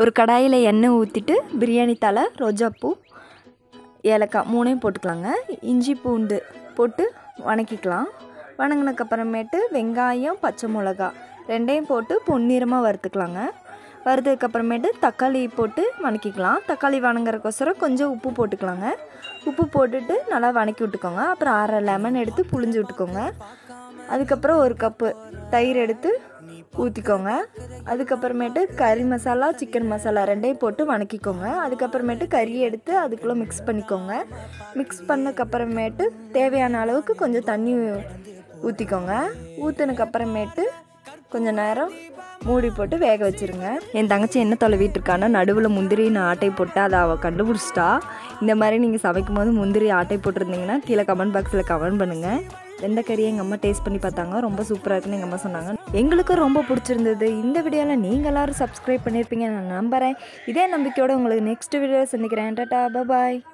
ஒரு கடாயில் எண்ணெய் ஊற்றிட்டு பிரியாணி தலை ரோஜாப்பூ ஏலக்காய் மூணையும் போட்டுக்கலாங்க இஞ்சி பூண்டு போட்டு வணக்கிக்கலாம் வணங்கினதுக்கப்புறமேட்டு வெங்காயம் பச்சை மிளகா ரெண்டையும் போட்டு பொன்னிறமாக வறுத்துக்கலாங்க வறுத்ததுக்கப்புறமேட்டு தக்காளி போட்டு வணக்கிக்கலாம் தக்காளி வணங்குறக்கோசரம் கொஞ்சம் உப்பு போட்டுக்கலாங்க உப்பு போட்டுட்டு நல்லா வணக்கி விட்டுக்கோங்க அப்புறம் அரை லெமன் எடுத்து புழிஞ்சு விட்டுக்கோங்க அதுக்கப்புறம் ஒரு கப்பு தயிர் எடுத்து ஊற்றிக்கோங்க அதுக்கப்புறமேட்டு கறி மசாலா சிக்கன் மசாலா ரெண்டையும் போட்டு வணக்கிக்கோங்க அதுக்கப்புறமேட்டு கறியை எடுத்து அதுக்குள்ளே மிக்ஸ் பண்ணிக்கோங்க மிக்ஸ் பண்ணக்கப்புறமேட்டு தேவையான அளவுக்கு கொஞ்சம் தண்ணி ஊற்றிக்கோங்க ஊற்றினக்கப்புறமேட்டு கொஞ்ச நேரம் மூடி போட்டு வேக வச்சிருங்க என் தங்கச்சி என்ன தொலைவிட்டு இருக்கான்னா நடுவில் முந்திரி நான் ஆட்டை போட்டு அதை அவள் கண்டுபிடிச்சிட்டா இந்த மாதிரி நீங்கள் சமைக்கும் போது முந்திரி ஆட்டை போட்டிருந்தீங்கன்னா கீழே கமெண்ட் பாக்ஸில் கமெண்ட் பண்ணுங்கள் எந்த கறியை எங்கள் அம்மா டேஸ்ட் பண்ணி பார்த்தாங்க ரொம்ப சூப்பராக இருக்குன்னு எங்கள் அம்மா சொன்னாங்க எங்களுக்கும் ரொம்ப பிடிச்சிருந்தது இந்த வீடியோவில் நீங்கள் எல்லாரும் சப்ஸ்கிரைப் பண்ணியிருப்பீங்க நான் நம்புகிறேன் இதே நம்பிக்கையோடு உங்களுக்கு நெக்ஸ்ட் வீடியோ சந்திக்கிறேன் டாட்டா பாய்